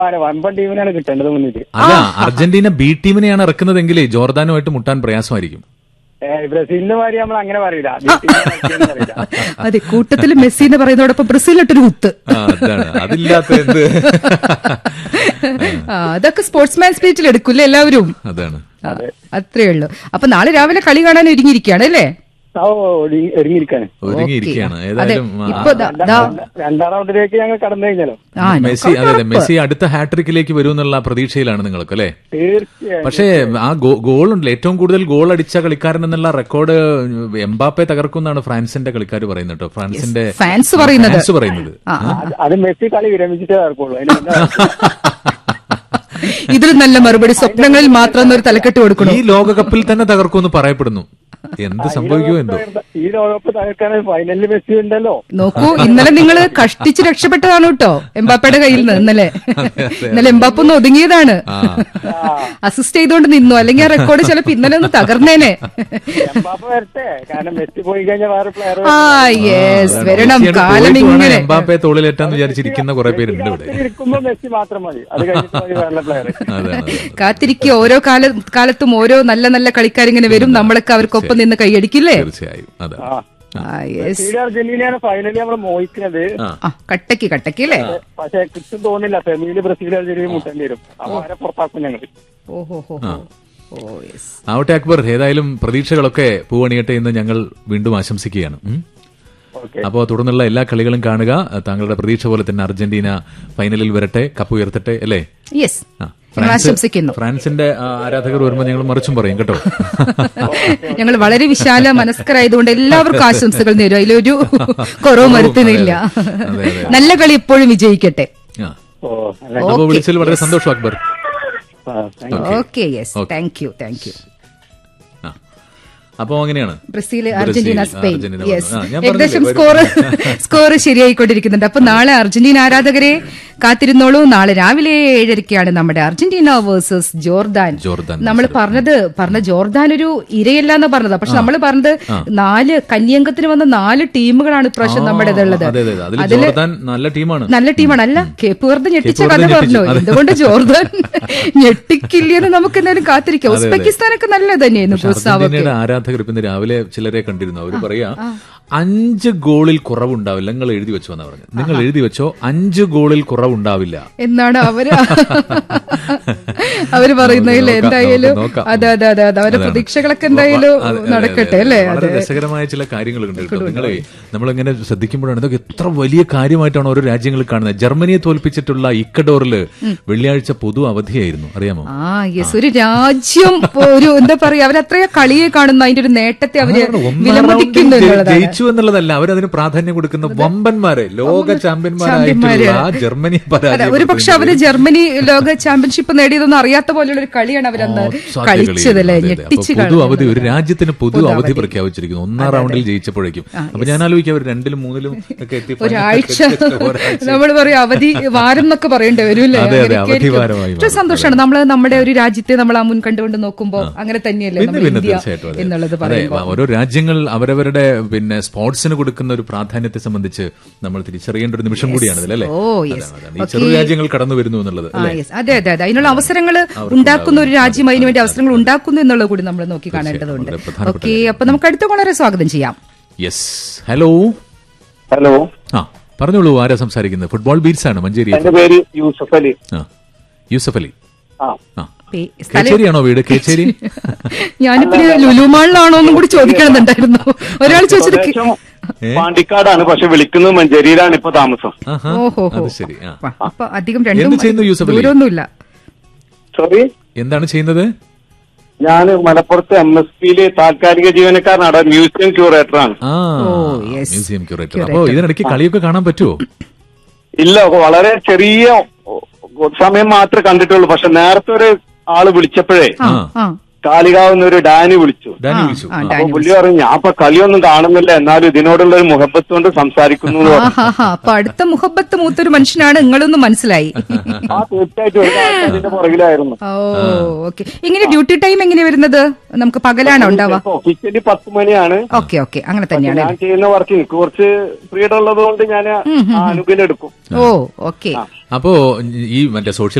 ആണ് വമ്പൻ ടീമിനാണ് കിട്ടേണ്ടത് മുന്നിൽ അല്ല അർജന്റീന ബി ടീമിനെയാണ് ഇറക്കുന്നതെങ്കിൽ ജോർദാനുമായിട്ട് മുട്ടാൻ പ്രയാസമായിരിക്കും ബ്രസീലിന്റെ മാതിരി നമ്മൾ അങ്ങനെ പറയില്ല ബി ടീമിനെ കളിക്കുമെന്ന് പറയില്ല അതെ കൂട്ടത്തിൽ മെസ്സി എന്ന് പറയുന്നതോടൊപ്പം ബ്രസീലിട്ടൊരു കുത്ത് ആ, അതാണ് അതില്ലാത്ത എന്ത് ആ, അതൊക്കെ സ്പോർട്സ്മാൻ സ്പിരിറ്റിൽ എടുക്കൂല്ലേ എല്ലാവരും അതാണ് ആ, അത്രേ ഉള്ളൂ അപ്പൊ നാളെ രാവിലെ കളി കാണാൻ ഒരുങ്ങിയിരിക്കുകയാണ് അല്ലേ ഓ ഒരുങ്ങി- ഒരുങ്ങിയിരിക്കാണ് ഒരുങ്ങിയിരിക്കുകയാണ് അതെ ഏതായാലും ആ, ഇപ്പൊ ദാ- ദാ- രണ്ടാം റൗണ്ടിലേക്ക് ഞങ്ങൾ കടന്നു കഴിഞ്ഞാലോ ആ, മെസ്സി അതെ അതെ മെസ്സി അടുത്ത ഹാട്രിക്കിലേക്ക് വരും എന്നുള്ള പ്രതീക്ഷയിലാണ് നിങ്ങൾക്ക് അല്ലേ തീർച്ചയായും പക്ഷേ ആ ഗോൾ ഉണ്ടല്ലോ ഏറ്റവും കൂടുതൽ ഗോൾ അടിച്ച കളിക്കാരൻ എന്നുള്ള റെക്കോർഡ് എംബാപ്പെ തകർക്കുമെന്നാണ് ഫ്രാൻസിന്റെ കളിക്കാർ പറയുന്നത് കേട്ടോ ഫ്രാൻസിന്റെ ഫാൻസ് പറയുന്നത് ഫാൻസ് പറയുന്നത് ആ, ആ. അത് അത് മെസ്സി കളി വിരമിച്ചിട്ടേ നടക്കുള്ളൂ അതിന് മുന്നേ ഇതിൽ നല്ല മറുപടി സ്വപ്നങ്ങളിൽ മാത്രം എന്നൊരു തലക്കെട്ട് കൊടുക്കണം ഈ ലോകകപ്പിൽ തന്നെ തകർക്കുമെന്ന് പറയപ്പെടുന്നു എന്ത് സംഭവിക്കുമോ എന്തോ ഈ ലോകകപ്പ് തകർക്കാൻ ഫൈനലിൽ മെസ്സി ഉണ്ടല്ലോ നോക്കൂ ഇന്നലെ നിങ്ങൾ കഷ്ടിച്ച് രക്ഷപ്പെട്ടതാണ് കേട്ടോ എംബാപ്പയുടെ കയ്യിൽ നിന്ന് ഇന്നലെ ഇന്നലെ എംബാപ്പ ഒന്ന് ഒതുങ്ങിയതാണ് അസിസ്റ്റ് ചെയ്തുകൊണ്ട് നിന്നു അല്ലെങ്കിൽ ആ റെക്കോർഡ് ചിലപ്പോ ഇന്നലെ ഒന്ന് തകർന്നേനെ എംബാപ്പ വരട്ടെ കാരണം മെസ്സി പോയി കഴിഞ്ഞാൽ വേറെ പ്ലെയർ ആ യെസ് വരണം മെസ്സിയുടെ കാലം പോയിട്ട് വേണം ഇങ്ങനെ എംബാപ്പയെ തോളിലേറ്റാന്ന് വിചാരിച്ചിരിക്കുന്ന കുറെ പേരുണ്ട് ഇവിടെ ഇരിക്കുമ്പോ മെസ്സി മാത്രം മതി അത് കഴിഞ്ഞിട്ട് മതി വേറെ പ്ലെയർ അതെ അതെ കാത്തിരിക്കുക ഓരോ കാല കാലത്തും ഓരോ നല്ല നല്ല കളിക്കാരിങ്ങനെ വരും നമ്മളൊക്കെ അവർക്കൊപ്പം നിന്ന് കൈയടിക്കില്ലേ തീർച്ചയായും അതെ ആ ആ യെസ് ബ്രസീൽ അർജന്റീനയാണ് ഫൈനലി നമ്മൾ മോഹിക്കുന്നത് ആ ആ കട്ടക്ക് കട്ടക്ക് അല്ലേ പക്ഷെ കിട്ടും തോന്നില്ല സെമിയില് ബ്രസീൽ അർജന്റീന മുട്ടേണ്ടി വരും അപ്പൊ അവരെ പുറത്താക്കും ഞങ്ങൾ ഓഹോ ഹോ ഓ യെസ് ആവട്ടെ അക്ബർ ഏതായാലും പ്രതീക്ഷകളൊക്കെ പൂവണിയട്ടെ എന്ന് ഞങ്ങൾ വീണ്ടും ആശംസിക്കുകയാണ് ഉം. ഓക്കെ അപ്പോൾ തുടർന്നുള്ള എല്ലാ കളികളും കാണുക താങ്കളുടെ പ്രതീക്ഷ പോലെ തന്നെ അർജന്റീന ഫൈനലിൽ വരട്ടെ കപ്പ് ഉയർത്തട്ടെ അല്ലേ യെസ് ആ, ഞങ്ങൾ ആശംസിക്കുന്നു ഫ്രാൻസിന്റെ ആ, ആരാധകർ വരുമ്പോൾ ഞങ്ങൾ മറിച്ചും പറയും കേട്ടോ ഞങ്ങൾ വളരെ വിശാല മനസ്കരായതുകൊണ്ട് എല്ലാവർക്കും ആശംസകൾ നേരും അതിലൊരു കുറവ് വരുത്തുന്നില്ല അതെ, അതെ. നല്ല കളി എപ്പോഴും വിജയിക്കട്ടെ ആ. ഓ അല്ല അപ്പോൾ വിളിച്ചതിൽ വളരെ സന്തോഷം അക്ബർ ആ, thank you. Okay yes thank you thank you ആ അപ്പോൾ അങ്ങനെയാണ് Brazil Brazil, Argentina Spain Argentina yes വന്നു. ആ, ഞാൻ ഏകദേശം പറഞ്ഞില്ലേ, സ്കോർ സ്കോർ ശരിയായിക്കൊണ്ടിരിക്കുന്നുണ്ട് അപ്പൊ നാളെ അർജന്റീന ആരാധകരെ കാത്തിരുന്നോളൂ നാളെ രാവിലെ ഏഴരയ്ക്കാണ് നമ്മുടെ അർജന്റീന വേഴ്സസ് ജോർദാൻ ജോർദാൻ നമ്മൾ പറഞ്ഞത് പറഞ്ഞ ജോർദാൻ ഒരു ഇരയല്ല എന്ന് പറഞ്ഞത് പക്ഷെ നമ്മൾ പറഞ്ഞത് നാല് കന്യംഗത്തിന് വന്ന നാല് ടീമുകളാണ് ഇപ്രാവശ്യം നമ്മുടെ ഇതുള്ളത് അതെ അതെ അതെ. അതിൽ ജോർദാൻ നല്ല ടീമാണ് നല്ല ടീമാണ് അല്ല കേപ്പ് വെറുതെ ഞെട്ടിച്ച കേപ്പ് കഥ വെറുതെ പറഞ്ഞു ഞെട്ടിച്ചു. അതെ. എന്തുകൊണ്ട് ജോർദാൻ ഞെട്ടിക്കില്ലെന്ന് നമുക്ക് എന്തായാലും കാത്തിരിക്കാം ഉസ്ബെക്കിസ്ഥാനൊക്കെ നല്ല തന്നെയായിരുന്നു പക്ഷെ ഗുസ്താവൊക്കെ അർജന്റീനയുടെ ആരാധകർ ഇന്ന് രാവിലെ ചിലരെ കണ്ടിരുന്നു അവര് പറയാ അഞ്ച് ഗോളിൽ കുറവുണ്ടാവില്ല നിങ്ങൾ എഴുതി വെച്ചോ എന്നാ പറഞ്ഞു നിങ്ങൾ എഴുതി വെച്ചോ അഞ്ച് ഗോളിൽ കുറവുണ്ടാവില്ല എന്നാണ് അവര് അവര് പറയുന്നതിൽ നോക്കാം, എന്തായാലും നോക്കാം, നോക്കാം. അതെ അതെ അതെ അതെ അവരുടെ അതാണ്. പ്രതീക്ഷകളൊക്കെ എന്തായാലും അതെ, അതെ, നടക്കട്ടെ അതെ, അല്ലേ വളരെ അതെ രസകരമായ ചില കാര്യങ്ങളുണ്ട് കേട്ടോ നിങ്ങളെ നമ്മളിങ്ങനെ ശ്രദ്ധിക്കുമ്പോഴാണ് ഇതൊക്കെ എത്ര വലിയ കാര്യമായിട്ടാണ് ഓരോ രാജ്യങ്ങൾ കാണുന്നത് ജർമ്മനിയെ തോൽപ്പിച്ചിട്ടുള്ള ഇക്കഡോറിൽ വെള്ളിയാഴ്ച പൊതു അവധിയായിരുന്നു അറിയാമോ ആ യെസ് ഒരു രാജ്യം ഒരു എന്താ പറയാ അവരത്രയാ കളിയെ കാണുന്ന അതിന്റെ ഒരു നേട്ടത്തെ അവര് ഒന്നാം റൗണ്ടിൽ വിലമതിക്കുന്നു ജയി- എന്നുള്ളതാണ് ജയിച്ചു എന്നുള്ളതല്ല അവരതിന് പ്രാധാന്യം കൊടുക്കുന്ന വമ്പന്മാരെ ലോക ചാമ്പ്യന്മാരായിട്ടുള്ള ആ ജർമ്മനി അതെ ഒരു പരാജയപ്പെടുത്തി. പക്ഷെ അവര് ജർമ്മനി ലോക ചാമ്പ്യൻഷിപ്പ് നേടിയതൊന്നും അറിയാത്ത പോലെയുള്ള ഒരു കളിയാണ് അവരന്ന് സാധ്യ കളിച്ചതല്ലേ കളിയായിരുന്നു. അതെ, അതെ. ഞെട്ടിച്ച് അപ്പൊ പൊതു അവധി കളഞ്ഞത്. ഒരു രാജ്യത്തിന് പൊതു പൊതു അവധി അവധി. പ്രഖ്യാപിച്ചിരിക്കുന്നു ഒന്നാം റൗണ്ടിൽ ജയിച്ചപ്പോഴേക്കും അപ്പൊ ഞാൻ ആലോചിക്കാം അവർ രണ്ടിലും മൂന്നിലും ഒക്കെ എത്തി ഒരാഴ്ച ഒരാഴ്ച. നമ്മൾ പറയും അവധി വാരം എന്നൊക്കെ പറയേണ്ടി വരും അല്ലേ അതെ, അതെ, അങ്ങനെയൊക്കെ അവധി ആയിരിക്കും. വാരമായി പക്ഷെ മാറും. സന്തോഷമാണ് നമ്മൾ നമ്മുടെ ഒരു രാജ്യത്തെ നമ്മൾ ആ മുൻ കണ്ടുകൊണ്ട് നോക്കുമ്പോൾ അങ്ങനെ തന്നെയല്ലേ പിന്നെ നമ്മൾ പിന്നെ ഇന്ത്യ തീർച്ചയായിട്ടും അതെ. എന്നുള്ളത് അതെ പറയുമ്പോൾ ഓരോ രാജ്യങ്ങൾ അവരവരുടെ പിന്നെ സ്പോർട്സിന് കൊടുക്കുന്ന ഒരു പ്രാധാന്യത്തെ സംബന്ധിച്ച് നമ്മൾ തിരിച്ചറിയേണ്ട ഒരു നിമിഷം കൂടിയാണ് ഇതിലല്ലേ ഓ, yes. അതാണ്, അതാണ്. ഈ ചെറു രാജ്യങ്ങൾ കടന്നു വരുന്നു എന്നുള്ളത് ആ, അല്ലേ yes. അതെ അതെ അതെ അതിനുള്ള അവസരങ്ങൾ ഉണ്ടാക്കുന്ന ഒരു രാജ്യം അതിനു വേണ്ടി അവസരങ്ങൾ ഉണ്ടാക്കുന്നു എന്നുള്ളത് കൂടി നമ്മൾ നോക്കി കാണേണ്ടതുണ്ട് വളരെ പ്രധാനപ്പെട്ട ഓക്കെ അപ്പൊ നമുക്ക് അടുത്ത വളരെ സ്വാഗതം ചെയ്യാം യെസ് ഹലോ ഹലോ ആ പറഞ്ഞോളൂ ആരാ സംസാരിക്കുന്നത് ഫുട്ബോൾ ബീറ്റ്സ് ആണ് മഞ്ചേരി എന്റെ പേര് യൂസഫ് അലി ആ യൂസഫ് അലി ആ ആ പേ- സ്ഥലം- കേച്ചേരിയാണോ വീട് കേച്ചേരി ഞാനിപ്പോ ലുലുമാളിലാണോ എന്നും കൂടി ചോദിക്കണമെന്നുണ്ടായിരുന്നു ഒരാൾ ചോദിച്ചത് കി- സ്വദേശം പാണ്ടിക്കാടാണ് പക്ഷെ വിളിക്കുന്നത് മഞ്ചേരിയിലാണ് ഇപ്പൊ താമസം ആഹാ, ഓഹോ അത് ശരി ആ വാ, അപ്പൊ അധികം രണ്ടും എന്ത് ചെയ്യുന്നു യൂസഫ് അലി? ദൂരമൊന്നുമില്ല സോറി എന്താണ് ചെയ്യുന്നത് ഞാൻ മലപ്പുറത്ത് എം എസ് പിയില് താൽക്കാലിക ജീവനക്കാരനാണ് മ്യൂസിയം ക്യൂറേറ്ററാണ് ആ ഓ, yes. മ്യൂസിയം ക്യൂറേറ്റർ അപ്പൊ ഇതിനിടയ്ക്ക് കളിയൊക്കെ കാണാൻ പറ്റുമോ ഇല്ല വളരെ ചെറിയ സമയം മാത്രമേ കണ്ടിട്ടുള്ളൂ പക്ഷെ നേരത്തെ ഒരു ആള് വിളിച്ചപ്പോഴേ ആ ആ. ആ കാളികാവുന്ന ഒരു ഡാനി വിളിച്ചു ഡാനി ആ, വിളിച്ചു ആ, ആ. അപ്പൊ ഡാനി പുള്ളി പറഞ്ഞു ഞാൻ ഇപ്പൊ കളിയൊന്നും കാണുന്നില്ല എന്നാലും ഇതിനോടുള്ള ഒരു മുഹബത്ത് കൊണ്ട് സംസാരിക്കുന്നു എന്ന് പറഞ്ഞു. ആഹാ അപ്പൊ അടുത്ത മുഹബത്ത് മൂത്തൊരു മനുഷ്യനാണ് നിങ്ങളൊന്ന് മനസ്സിലായി ആ തീർച്ചയായിട്ടും ഒരു കാലത്ത് അതിന്റെ പുറകിലായിരുന്നു ഓ ഓക്കെ ഇങ്ങനെ ഡ്യൂട്ടി ടൈം എങ്ങനെ വരുന്നത് നമുക്ക് പകലാണോ ഉണ്ടാവുക ഒഫീഷ്യലി പത്ത് മണിയാണ് ഓക്കെ ഓക്കെ അങ്ങനെ തന്നെയാണ് ഞാൻ ചെയ്യുന്ന വർക്ക് എനിക്ക് കുറച്ച് ഫ്രീഡം ഉള്ളത് കൊണ്ട് ഞാൻ അനുകൂലം എടുക്കും ഓ ഓക്കെ അപ്പോ ഈ മറ്റേ സോഷ്യൽ